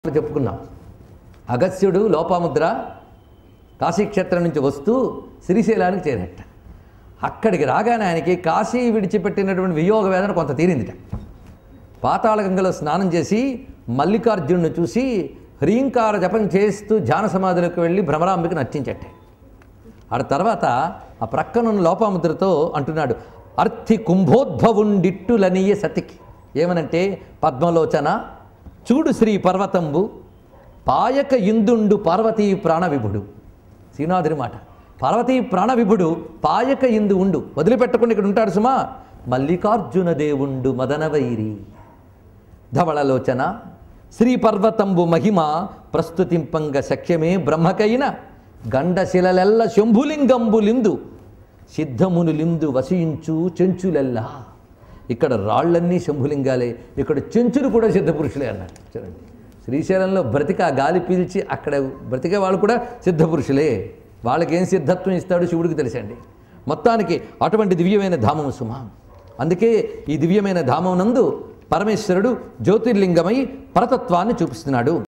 చెప్పుకున్నాం అగస్త్యుడు లోపాముద్ర కాశీక్షేత్రం నుంచి వస్తూ శ్రీశైలానికి చేరట అక్కడికి రాగానే ఆయనకి కాశీ విడిచిపెట్టినటువంటి వియోగ వేదన కొంత తీరిందిట పాతాళగంగలో స్నానం చేసి మల్లికార్జునుని చూసి హ్రీంకార జపం చేస్తూ ధ్యాన సమాధిలోకి వెళ్ళి భ్రమరాంబికి నర్చించట్టే ఆడ తర్వాత ఆ ప్రక్కనున్న లోపాముద్రతో అంటున్నాడు అర్థి కుంభోద్భవుండిట్టులనీయ సతికి ఏమనంటే పద్మలోచన చూడు శ్రీ పర్వతంబు పాయక ఇందుండు పార్వతీ ప్రాణవిభుడు శ్రీనాథుని మాట పార్వతీ ప్రాణవిభుడు పాయక ఇందు ఉండు వదిలిపెట్టకుండా ఇక్కడ ఉంటాడు సుమా మల్లికార్జున దేవుండు మదనవైరి ధవళలోచన శ్రీ పర్వతంబు మహిమ ప్రస్తుతింపంగ శక్యమే బ్రహ్మకైన గండశిలలెల్ల శంభులింగంబులిందు సిద్ధమునులిందు వసించు చెంచులెల్లా ఇక్కడ రాళ్ళన్నీ శంభులింగాలే ఇక్కడ చెంచులు కూడా సిద్ధపురుషులే అన్నారు చూడండి శ్రీశైలంలో బ్రతిక ఆ గాలి పీల్చి అక్కడ బ్రతికే వాళ్ళు కూడా సిద్ధపురుషులే వాళ్ళకేం సిద్ధత్వం ఇస్తాడో శివుడికి తెలుసండి మొత్తానికి అటువంటి దివ్యమైన ధామం సుమ అందుకే ఈ దివ్యమైన ధామం నందు పరమేశ్వరుడు జ్యోతిర్లింగమై పరతత్వాన్ని చూపిస్తున్నాడు